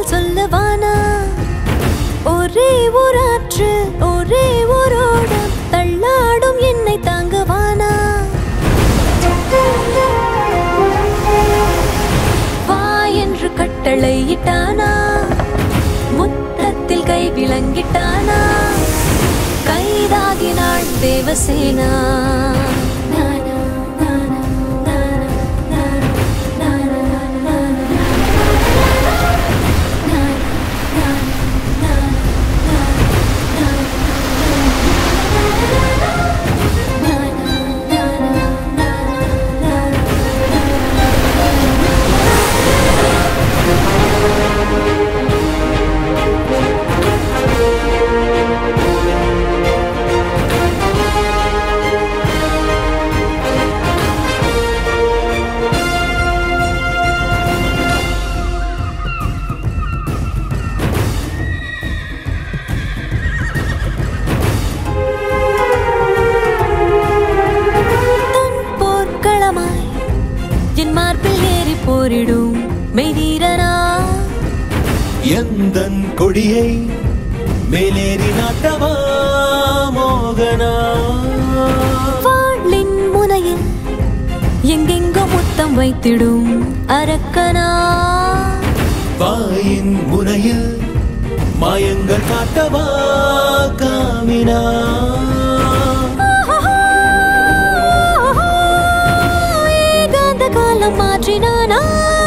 காதல் சொல்லவானா ஒரே ஒரு ஆற்று ஒரே ஒரு ஓடம் தள்ளாடும் என்னை தாங்கவானா வா என்று கட்டளையிட்டானா முத்தத்தில் கை விளங்கிட்டானா கைதாகினாள் தேவசேனா நானா, நானா, நானா, நானா, நானா, நானா, தன் போர்க்களமாய் என் மார்பில் ஏறி போரிடும் மெய்வீரனா எந்தன் கொடியை மேலேறி நாட்டவா மோகனா வாளின் முனையில் எங்கெங்கோ முத்தம் வைத்திடும் அரக்கனா வாயின் முனையில் மாயங்கள் காட்டவா காமினா ஏகாந்த காலம் மாற்றினானா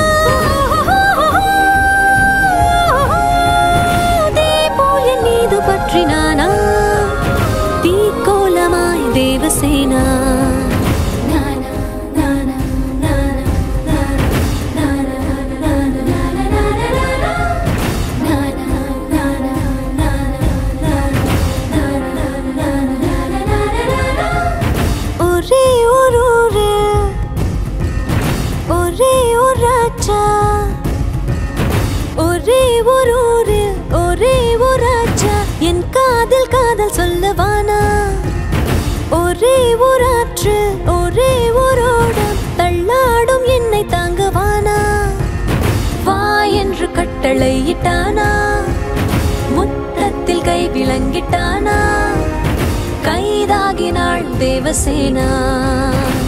தீபோல் என் மீது பற்றினானா தீக்கோலமாய் தேவசேனா நானா, நானா, நானா, நானா, நானா, நானா, நானா, நானா, நானா, ஒரே ஒரு ஊரு ஒரே ஒரு ராஜா ஒரே ஒரு ஊரு ஒரே ஒரு ராஜா என் காதல் காதல் சொல்லவானா ஒரே ஒரு ஆற்று ஒரே ஒரு ஓடம் தள்ளாடும் என்னை தாங்கவானா வா என்று கட்டளையிட்டானா முத்தத்தில் கை விளங்கிட்டானா கைதாகினாள் தேவசேனா